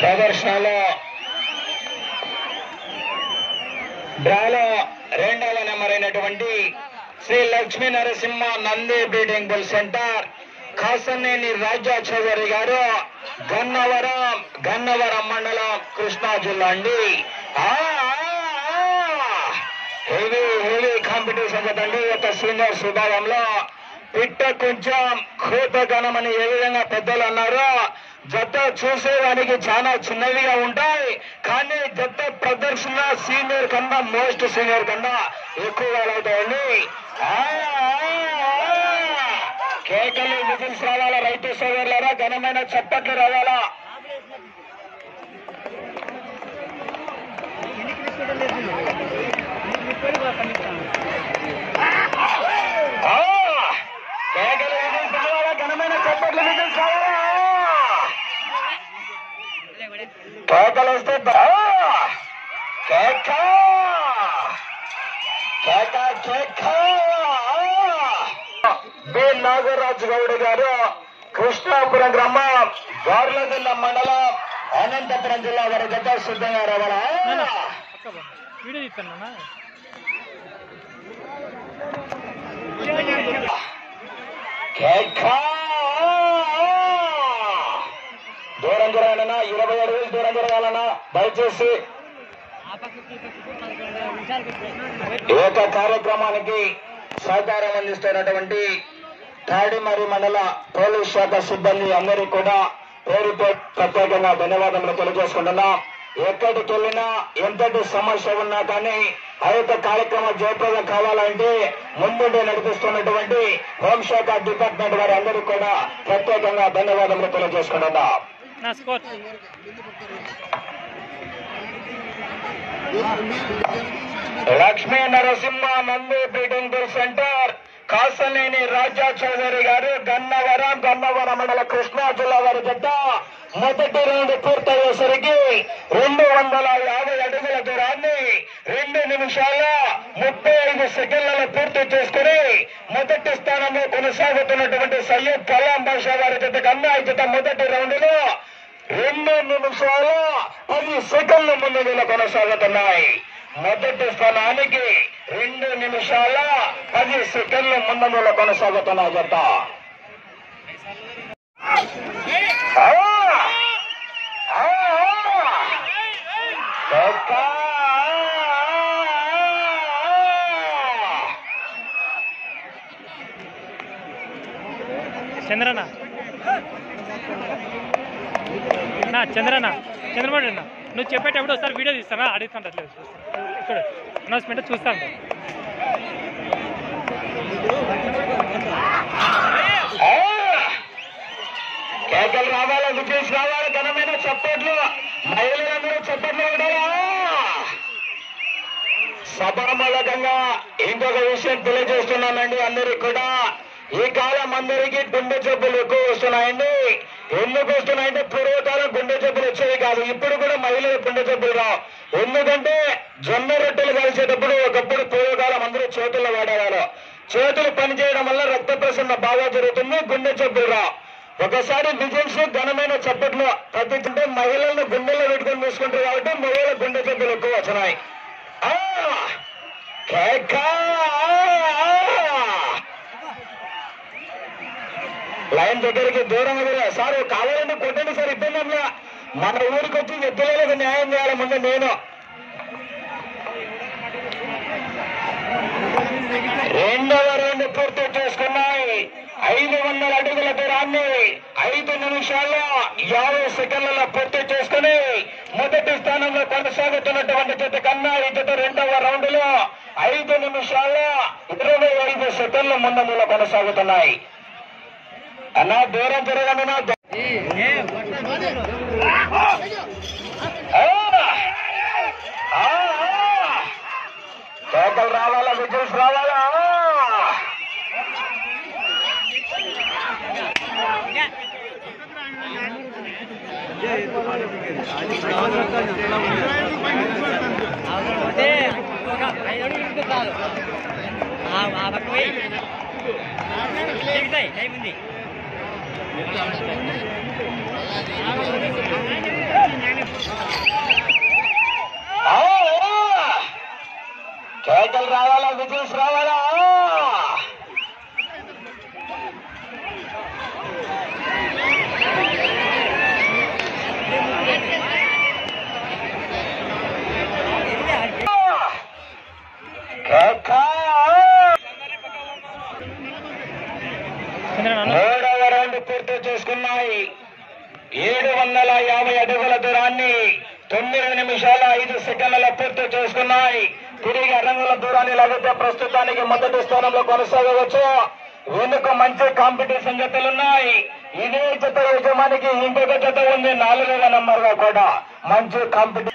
ప్రదర్శనలో డ్రాలో రెండవ నెంబర్ అయినటువంటి Sri Lakshmi Narasimha Nandi breeding bull centre Kasaneni Raja Chowdary garu Gannavaram Gannavaram మండలం కృష్ణా జిల్లా అండి హెవీ హెవీ కాంపిటీషన్ కదండి ఒక సీనియర్స్ విభాగంలో పిట్ట కొంచెం కూతగణమని ఏ విధంగా పెద్దలు అన్నారో జత చూసేదానికి చాలా చిన్నవిగా ఉంటాయి కానీ జత ప్రదర్శన సీనియర్ కన్నా మోస్ట్ సీనియర్ కన్నా ఎక్కువగా అవుతాయండి ఆ, ఆ, ఆ. కేకలు విజిల్స్ రావాలా రైతు సోదరులారా ఘనమైన చప్పట్లు రావాలా ఆ, కేకలు విజిల్స్ రావాలా ఘనమైన చప్పట్లు విజిల్స్ రావాలా కేకలు వస్తే ఆ, కేక కేక కేక బి నాగరాజు గౌడ్ గారు కృష్ణాపురం గ్రామం గార్లదిల్ల మండలం అనంతపురం జిల్లా వారి గత సిద్ధంగా రావాలా వీడియో తీస్తాను కేక దూరం జరగాలన్నా ఇరవై అడుగులు దూరం జరగాలన్నా దయచేసి ఏక కార్యక్రమానికి సహకారం అందిస్తున్నటువంటి తాడిమరి మండల పోలీస్ శాఖ సిబ్బంది అందరికీ కూడా పేరు పేరు ప్రత్యేకంగా ధన్యవాదములు తెలియజేసుకుంటున్నాం ఎక్కడికి వెళ్ళినా ఎంతటి సమస్య ఉన్నా కానీ ఆ యొక్క కార్యక్రమం జయప్రదం కావాలంటే ముందుండి నడిపిస్తున్నటువంటి హోంశాఖ డిపార్ట్మెంట్ వారి అందరికీ కూడా ప్రత్యేకంగా ధన్యవాదములు తెలియజేసుకుంటున్నాం నా స్కోర్ Lakshmi Narasimha Nandi breeding bull centre Kasaneni Raja Chowdary garu Gannavaram Gannavaram మండల కృష్ణా జిల్లా వారి జట్ట మొదటి రౌండ్ పూర్తయ్యేసరికి రెండు వందల యాభై అడుగుల దూరాన్ని రెండు నిమిషాల ముప్పై ఐదు సెకండ్లలో పూర్తి చేసుకుని మొదటి స్థానంలో కొనసాగుతున్నటువంటి సయ్యద్ కలాం బాషా వారి జత కన్నా ఈ జత మొదటి రౌండ్ లో రెండు నిమిషాల పది సెకండ్ల ముందులో కొనసాగుతున్నాయి మొదటి స్థానానికి రెండు నిమిషాల పది సెకండ్ల ముందంలో కొనసాగుతున్న జత ఆ! ఆ! ఒక్క! చంద్రన్న నా చంద్రన్న చంద్రబాబు అన్న నువ్వు చెప్పేటప్పుడు ఒకసారి వీడియో తీస్తానా అడుగుతాను అట్లా ఇక్కడ అనౌన్స్మెంట్ చూస్తాను ఆ! కేకలు రావాలా విజయస్ రావాలా ఘనమైన చప్పట్లు మహిళలందరూ చప్పట్లు ఉండాలా సభామూలకంగా ఇంకొక విషయం తెలియజేస్తున్నానండి అందరికి కూడా ఈ కాలం అందరికీ గుండె జబ్బులు ఎక్కువ వస్తున్నాయండి ఎందుకు వస్తున్నాయంటే పూర్వకాలం గుండె జబ్బులు వచ్చేవి కాదు ఇప్పుడు కూడా మహిళలు గుండె జబ్బులు రావు ఎందుకంటే జొన్న రొట్టెలు కలిసేటప్పుడు ఒకప్పుడు పూర్వకాలం అందరూ చేతుల్లో వాడేవారు చేతులు పనిచేయడం వల్ల రక్త ప్రసరణ బాగా జరుగుతుంది గుండె జబ్బులు రావు ఒకసారి విజిల్స్ ఘనమైన చప్పట్లు ప్రతి అంటే మహిళలను గుండెల్లో పెట్టుకొని తీసుకుంటారు కాబట్టి మహిళల గుండె జబ్బులు ఎక్కువ వచ్చినాయి ఆ! కేక! లైన్ దగ్గరికి దూరం వెళ్ళా సార్ కావాలంటే కొట్టండి సార్ ఇబ్బంది ఏం లే. మన ఊరికి వచ్చి ఎద్దులకు న్యాయం చేయాలి ముందు నేను రెండవ రౌండ్ పూర్తి చేసుకున్నాయి ఐదు వందల అడుగుల దూరాన్ని ఐదు నిమిషాల్లో యాభై సెకండ్లలో పూర్తి చేసుకుని మొదటి స్థానంలో కొనసాగుతున్నటువంటి జత కన్నా ఈ జత రెండవ రౌండ్ లో ఐదు నిమిషాల్లో ఇరవై ఐదు సెకండ్ల ముందంలో కొనసాగుతున్నాయి అన్నా దూరం జరగండి నా ద- ఆ! ఆ! ఆ! కేకలు రావాలా విజిల్స్ రావాలా అంటే ఒక ఐదు అడుగులు ఉంటే చాలు ఆ- ఆ పక్క పోయి దిగుతాయి టైం ఉంది కేకలు రావాలా విజిల్స్ రావాలా కేక చంద్రన్న మూడవ రౌండ్ పూర్తి చేసుకున్నాయి ఏడు వందల యాభై అడుగుల దూరాన్ని తొమ్మిది నిమిషాల ఐదు సెకండ్ల పూర్తి చేసుకున్నాయి తిరిగి అరంగుల దూరాన్ని లాగితే ప్రస్తుతానికి మొదటి స్థానంలో కొనసాగవచ్చు వెనుక మంచి కాంపిటీషన్ జతలున్నాయి ఇదే జత యజమానికి ఇంకొక జత ఉంది నాలుగవ నంబర్ గా కూడా మంచి కాంపిటీషన్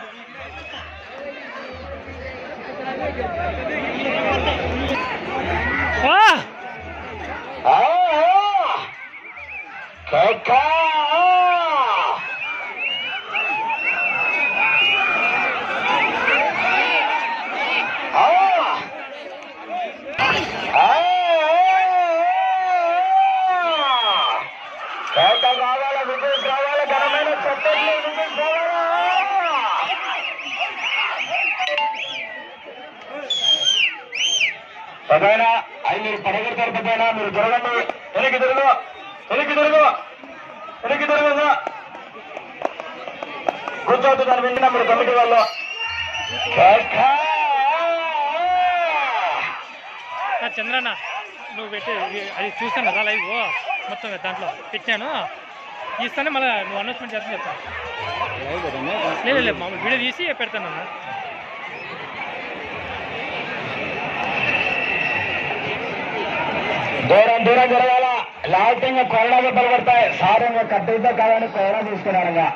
ఆ! ఆ, ఆ. కేక ఆ. ఆ, కేక కావాలా విజయ్ కావాలా ఘనమైన చట్టంలో విజయ్ కావాలా పదైనా అవి మీరు పడగొడతారు పెద్దయినా మీరు జరగండి వెనక్కి తిరుగు వెనక్కి తిరుగు వెనక్కి తిరుగు కూర్చోవద్దు దాని వింటున్నా మీరు కమిటీ వాళ్ళు కేక. నా చంద్రన్న నువ్వు పెట్టి ఇది- అది చూస్తాను కదా లైవ్ మొత్తం దాంట్లో పెట్టాను ఇస్తానే మళ్ళీ నువ్వు అనౌన్స్మెంట్ చేస్తాను చెప్తాను లేదు లేదు మామూలు వీడియో తీసి పెడతాను అన్న దూరం దూరం జరగాల లాల్టింగ్ కొరడాగా పలబడతాయి సారంగా కట్టయితే కాదని కొరడా తీసుకున్నారుగా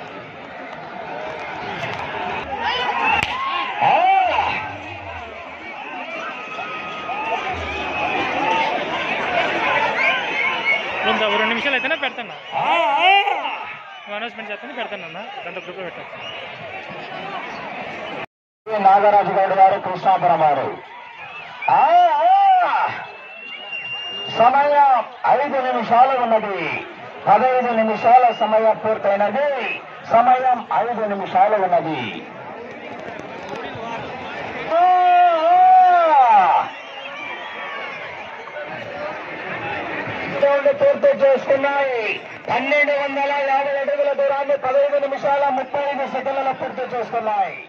ఆ! రెండు రెండు నిమిషాలు అయితేనే పెడతాను ఆ! ఆ! నువ్వు అనౌన్స్మెంట్ చేస్తాను పెడతాను అన్న దాంట్లో గ్రూప్లో పెట్టాను నాగరాజు గౌడ్ గారు కృష్ణాపురం వారు ఆ! ఆ! సమయం ఐదు నిమిషాలు ఉన్నది పదహైదు నిమిషాల సమయం పూర్తయినది సమయం ఐదు నిమిషాలు ఉన్నది ఆ! ఆ! రౌండ్ పూర్తి చేసుకున్నాయి పన్నెండు వందల యాభై అడుగుల దూరాన్ని పదహైదు నిమిషాల ముప్పై ఐదు సెకండ్లలో పూర్తి చేసుకున్నాయి